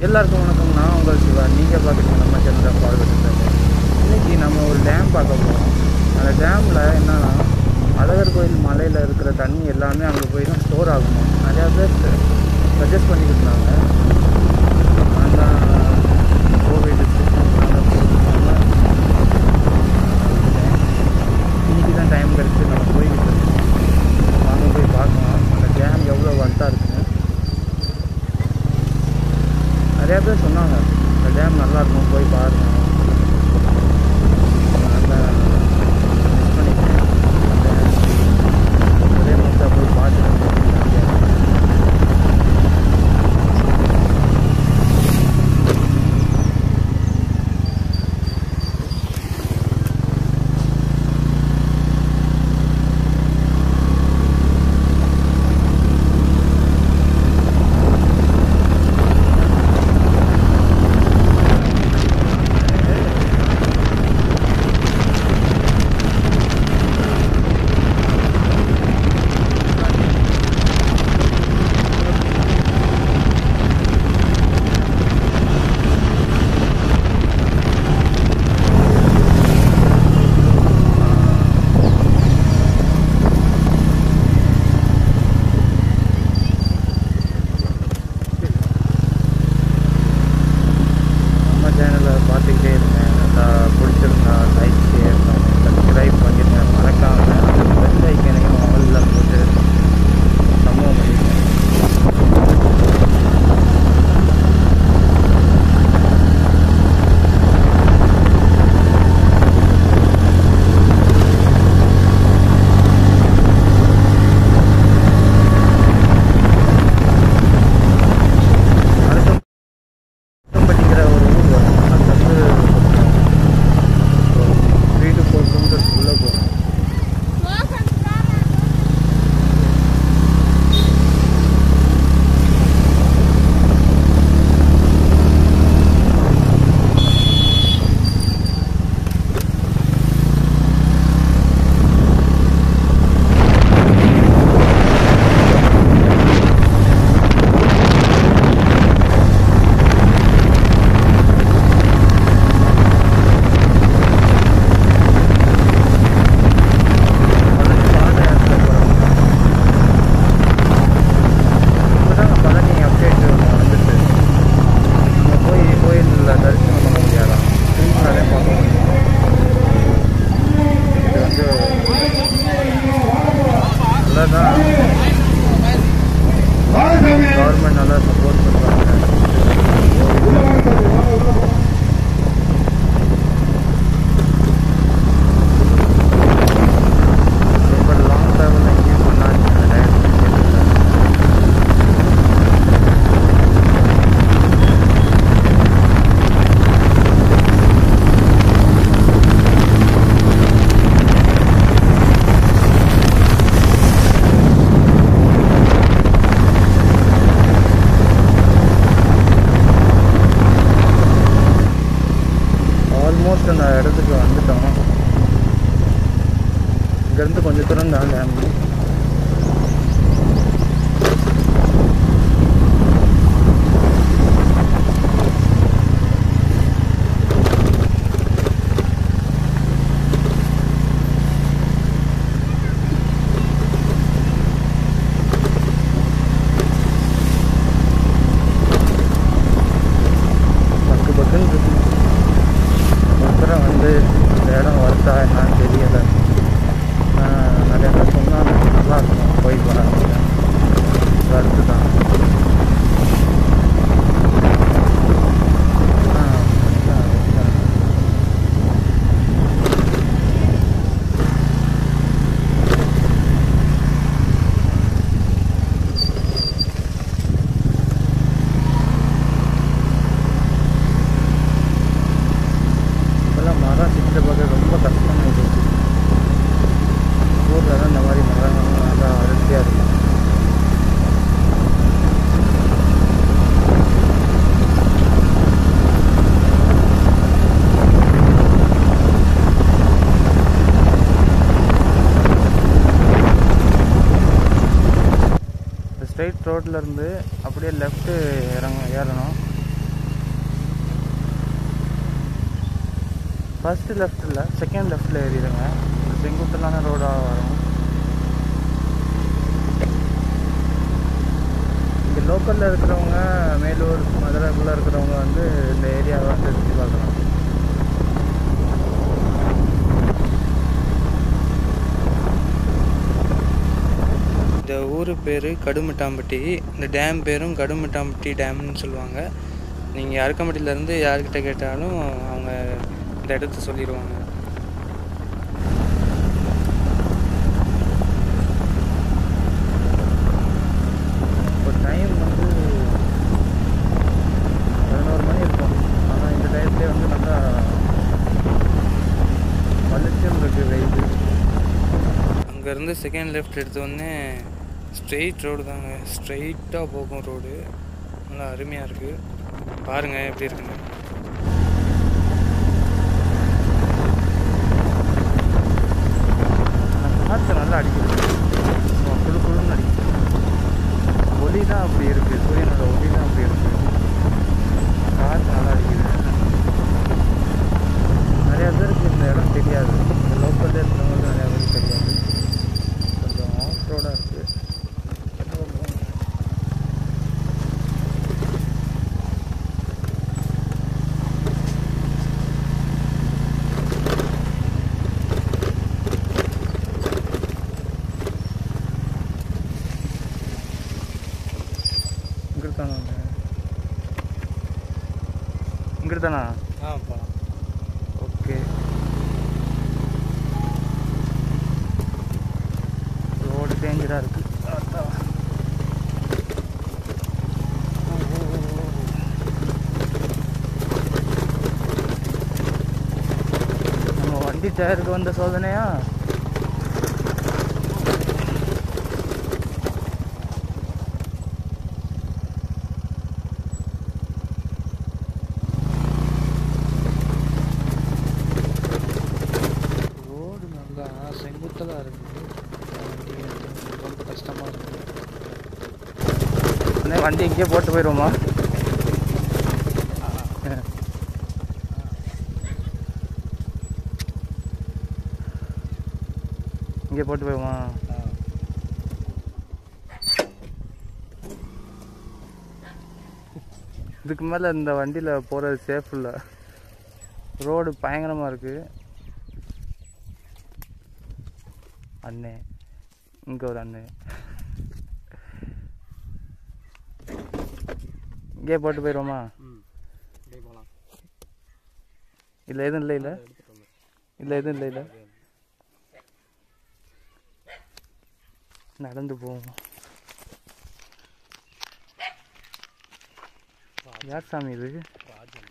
எல்லாருக்கும் வணக்கம் நான் உங்கள் சிவா நீங்கள் பார்க்குறீங்க நம்ம சேனல் பாடுபட்டு இன்றைக்கி நம்ம ஒரு டேம் பார்க்க போகிறோம் அந்த டேமில் என்னன்னா அழகர் கோயில் மலையில் இருக்கிற தண்ணி எல்லாமே அங்கே போய் தான் ஸ்டோர் ஆகுமா நிறையா பேர் சஜஸ்ட் பண்ணிக்கிட்டு இருந்தாங்க நான் தான் கோவில் இன்றைக்கி தான் டைம் கிடச்சி நம்ம போய்கிட்டு இருக்கோம் வாங்க போய் பார்க்கலாம் அந்த டேம் எவ்வளோ வர்த்தாக இருக்குன்னு நிறையா பேர் சொன்னாங்க இந்த டேம் நல்லா இருக்கும் போய் பாருங்க அதனால miss பண்ணிட்டேன். அந்த ஒரே முட்டை போய் பார்த்துட்டு நம்ம சேனலை பார்த்துக்கிட்டே இருந்தேன் நல்லா பிடிச்சிருந்தா லைக் ஷேர் சப்ஸ்கிரைப் பண்ணிருங்க மறக்காம பெல் ஐக்கனையும் ஆலில் போட்டு சம்பவம் பண்ணிருக்கேன் அடுத்த படிக்கிற ஒரு ஊர் வரும் அது வந்து த்ரீ டு ஃபோர் கிலோமீட்டர்ஸ் உள்ளே போகும் பழனி பாத யாத்திரை போகிறோம் இப்போதான் பழனி அப்டேட் வந்துட்டு நம்ம போய் கோயிலில் தரிசனம் பண்ண முடியாதாம் ஸ்க்ரீன்லாலே பார்க்க முடியும் இது வந்து நல்லதான் கவர்மெண்ட் நல்லா சப்போர்ட் பண்ணுறாங்க ரொம்ப லாங் ட்ராவல் எங்கேயும் பண்ணாதீங்க ஆல்மோஸ்ட் அந்த இடத்துக்கு வந்துட்டோம் இங்கேருந்து கொஞ்சம் தூரம் தான் டேம் பக்கு பக்குன்னு இருக்கு ஒருத்தரை வந்து இந்த இடம் வருதா என்னன்னு தெரியலை ஆஹ் நிறைய பேர் சொன்னாங்க நல்லா இருக்கும் போய் வராங்க வருது தான் இப்போல்லாம் மரம் சிக்கிற பார்க்க ரொம்ப கஷ்டமாயிடுச்சு ஊரில் தான் இந்த மாதிரி மரங்கள்லாம் நல்லா அடர்த்தியாக இருக்கும் ஸ்ட்ரைட் ரோட்ல இருந்து அப்படியே லெஃப்ட்டு இறங்க ஏறணும் ஃபஸ்ட்டு லெஃப்ட்டில் செகண்ட் லெஃப்ட்டில் ஏறிடுங்க இந்த செங்குத்தலான ரோடாக வரும் இங்கே லோக்கலில் இருக்கிறவங்க மேலூர் மதுரைக்குள்ளே இருக்கிறவங்க வந்து இந்த ஏரியாவை வந்து சுற்றி பார்க்கலாம் இந்த ஊர் பேர் கடுமிட்டாம்பட்டி இந்த டேம் பேரும் கடுமிட்டாம்பட்டி டேம்னு சொல்லுவாங்க நீங்கள் அருக்கம்பட்டியிலேருந்து யார்கிட்ட கேட்டாலும் அவங்க இந்த இடத்த சொல்லிடுவாங்க இப்போ டைம் வந்து பதினோரு மணி இருக்கும் ஆனால் இந்த டைம்லேயே வந்து நல்லா பளிச்சுன்னு இருக்கு வெயில் அங்கேருந்து செகண்ட் லெஃப்ட் எடுத்தோடனே ஸ்ட்ரெயிட் ரோடு தாங்க ஸ்ட்ரெயிட்டாக போகும் ரோடு நல்லா அருமையாக இருக்குது பாருங்கள் எப்படி இருக்குன்னு காற்று நல்லா அடிக்குது சும்மா குளு குளுன்னு அடிக்குது ஒளி தான் அப்படி இருக்குது சூரியனோட ஒளி தான் அப்படி இருக்குது காற்று நல்லா அடிக்குது நிறையா பேருக்கு இந்த இடம் தெரியாது இந்த லோக்கலில் இருக்கிறவங்களுக்கு நிறையா பேருக்கு தெரியாது கொஞ்சம் ஆஃப் ரோடாக இருக்குது இங்கிட்டு தானா இங்கிட்டு தானா ஆ போகலாம் ஓகே ரோடு டேஞ்சராக இருக்கு அதான். ஓ, ஓ, ஓ, ஓ. நம்ம வண்டி டயருக்கு வந்த சோதனையா ரோடு நல்லா செங்குத்தலாக இருக்குது வண்டி எடுத்து ரொம்ப கஷ்டமாக இருக்குது அண்ணே வண்டி இங்கேயே போட்டு போயிடுவோமா இங்கே போட்டு போயிடுவோமா இதுக்கு மேலே இந்த வண்டியில் போகிறது சேஃப் இல்லை ரோடு பயங்கரமாக இருக்குது அண்ணே இங்கே ஒரு அண்ணே இங்கே போட்டு போயிடுவோமா ம் அப்படியே போகலாம் இல்லை எதுவும் இல்லை இல்லை எடுத்துகிட்டு வந்து இல்லை எதுவும் இல்லை இல்லை நடந்து போவோம் யார் சாமி இது ராஜன்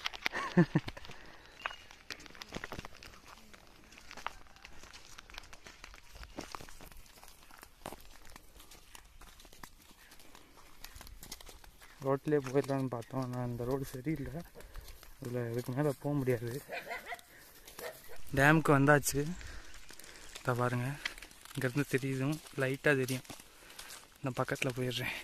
ரோட்லேயே போயிடலான்னு பார்த்தோம் ஆனால் இந்த ரோடு சரியில்லை இதில் இதுக்கு மேலே போக முடியாது டேமுக்கு வந்தாச்சு இதை பாருங்க இங்கேருந்து தெரியுதும் லைட்டாக தெரியும் நான் பக்கத்தில் போயிடுறேன்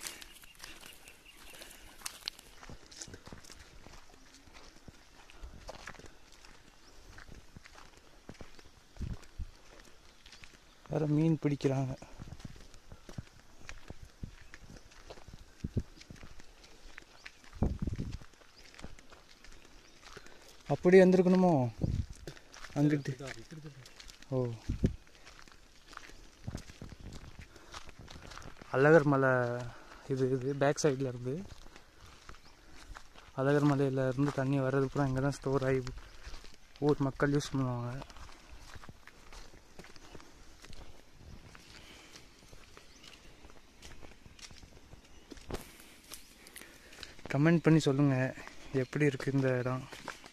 வேற மீன் பிடிக்கிறாங்க அப்படி வந்திருக்கணுமோ அங்கிட்டு ஓ அழகர் மலை இது இது பேக் சைடில் இருந்து அழகர் மலையில இருந்து தண்ணி வர்றது பூரா இங்கே தான் ஸ்டோர் ஆகி ஊர் மக்கள் யூஸ் பண்ணுவாங்க கமெண்ட் பண்ணி சொல்லுங்கள் எப்படி இருக்குது இந்த இடம்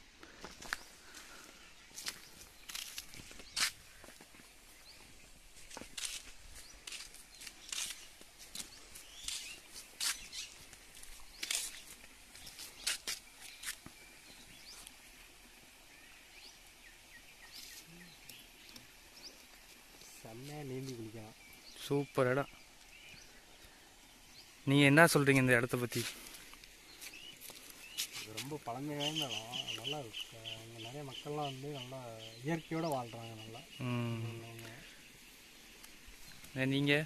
செம்மையாக நீந்தி குளிக்கலாம் சூப்பர் இடம் நீங்கள் என்ன சொல்கிறீங்க இந்த இடத்த பற்றி இது ரொம்ப ரொம்ப பழமை வாய்ந்த இடம் நல்லா இருக்கு அங்கே நிறைய மக்கள்லாம் வந்து நல்லா இயற்கையோட வாழ்கிறாங்க நல்லா ம் உள்ளவங்க. நீங்கள்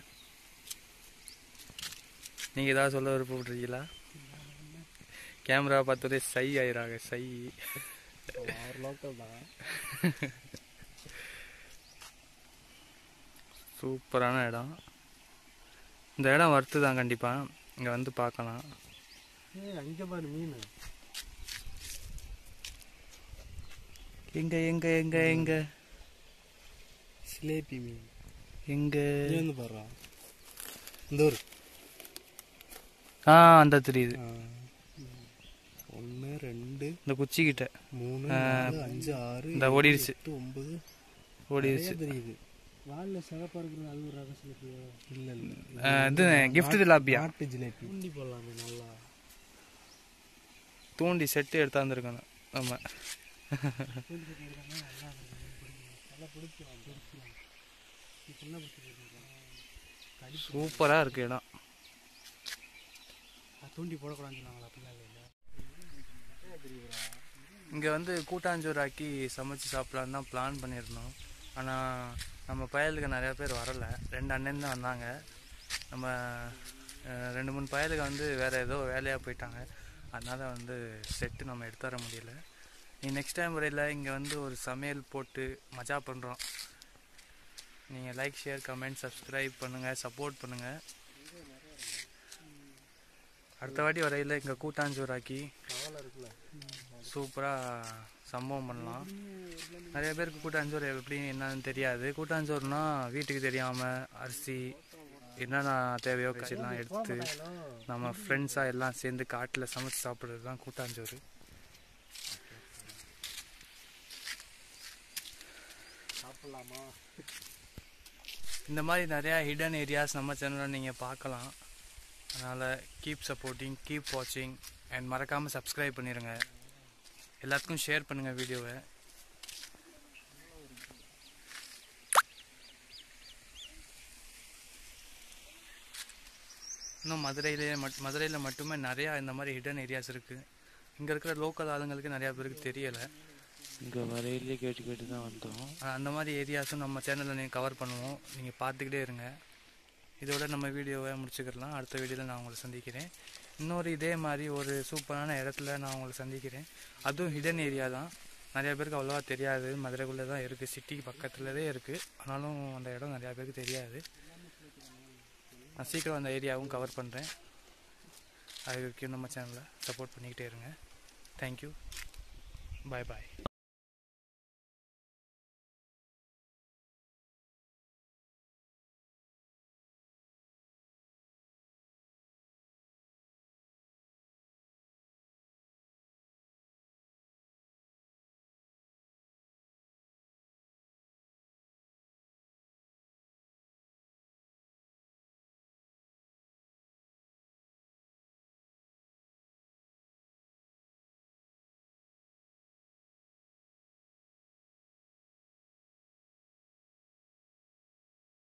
நீங்கள் ஏதாவது சொல்ல விருப்பப்படுறீங்களா camera பார்த்தோடே psi ஆயிராங்க psi our local தான் சூப்பரான இடம் இந்த இடம் வர்த்து தான் கண்டிப்பாக இங்கே வந்து பார்க்கலாம் ஏய் அங்கே பாரு மீன் எங்க எங்க எங்க எங்க சிலேபி மீன் எங்க இங்கே வந்து பாருடா இந்த ஒரு ஆ அந்த தெரியுது ஒன்று ரெண்டு இந்த குச்சிக்கிட்ட மூணு நாலு அஞ்சு ஆறு இந்த ஏழு, ஓடிடுச்சு. எட்டு ஒன்பது ஓடிடுச்சு நிறைய தெரியுது வாலில் சிகப்பாக இருக்கிறது அது ஒரு ரக சிலேபியா இல்லை இல்லை ஆ, இது கிஃப்ட் திலாப்பியா நாட்டு ஜிலேபி பூண்டி போடலாமே நல்லா தூண்டி செட்டு எடுத்தாந்துருக்கணும் ஆமா நல்லா பிடிக்கலாம் பிடிக்கலாம் நீ சின்ன பிடிச்சிருக்கா சூப்பரா இருக்கு இடம் தூண்டி போடக்கூடாதுன்னு சொன்னாங்களா அப்படிலாம் இல்லை தெரியுதா இங்க வந்து கூட்டாஞ்சோறு ஆக்கி சமைச்சு சாப்பிடலான்னு தான் பிளான் பண்ணியிருந்தோம் ஆனா நம்ம பயலுக்கு நிறைய பேர் வரல ரெண்டு அண்ணன் தான் வந்தாங்க நம்ம அஹ், ரெண்டு மூணு பயலுக்கு வந்து வேற ஏதோ வேலையா போயிட்டாங்க அதனால வந்து செட்டு நம்ம எடுத்து வர முடியல நீ நெக்ஸ்ட் டைம் வரையில் இங்கே வந்து ஒரு சமையல் போட்டு மஜா பண்ணுறோம் நீங்கள் லைக் ஷேர் கமெண்ட் சப்ஸ்கிரைப் பண்ணுங்கள் சப்போர்ட் பண்ணுங்கள் அடுத்த வாட்டி வரையில் இங்கே கூட்டாஞ்சோறாக்கி கவலை இருக்குல்ல சூப்பராக சம்பவம் பண்ணலாம் நிறைய பேருக்கு கூட்டாஞ்சோறு எப்படி என்னன்னு தெரியாது கூட்டாஞ்சோறுனா வீட்டுக்கு தெரியாமல் அரிசி என்னென்ன தேவையோ கட்சிலாம் எடுத்து நம்ம ஃப்ரெண்ட்ஸாக எல்லாம் சேர்ந்து காட்டில் சமைச்சு சாப்பிட்றது தான் கூட்டாஞ்சோறு சாப்பிடலாமா இந்த மாதிரி நிறையா ஹிடன் ஏரியாஸ் நம்ம சேனலில் நீங்கள் பார்க்கலாம் அதனால் கீப் சப்போர்ட்டிங் கீப் வாட்சிங் அண்ட் மறக்காமல் சப்ஸ்கிரைப் பண்ணிடுங்க எல்லாத்துக்கும் ஷேர் பண்ணுங்கள் வீடியோவை இன்னும் மதுரையிலே மட் மதுரையில் மட்டுமே நிறையா இந்த மாதிரி ஹிடன் ஏரியாஸ் இருக்குது இங்கே இருக்கிற லோக்கல் ஆளுங்களுக்கு நிறையா பேருக்கு தெரியலை இங்கே வரையிலே கேட்டு கேட்டு தான் வந்தோம் ஆனா, அந்த மாதிரி ஏரியாஸும் நம்ம சேனலில் நீங்கள் கவர் பண்ணுவோம் நீங்கள் பார்த்துக்கிட்டே இருங்க இதோட நம்ம வீடியோவை முடிச்சுக்கலாம் அடுத்த வீடியோவில் நான் உங்களை சந்திக்கிறேன் இன்னொரு இதே மாதிரி ஒரு சூப்பரான இடத்துல நான் உங்களை சந்திக்கிறேன் அதுவும் ஹிடன் ஏரியா தான் நிறைய பேருக்கு அவ்வளோவா தெரியாது மதுரைக்குள்ளே தான் இருக்குது சிட்டி பக்கத்துலவே இருக்குது ஆனாலும் அந்த இடம் நிறையா பேருக்கு தெரியாது நான் சீக்கிரம் அந்த ஏரியாவும் கவர் பண்ணுறேன் அது வரைக்கும் நம்ம சேனலை சப்போர்ட் பண்ணிக்கிட்டே இருங்க தேங்க்யூ பாய் பாய்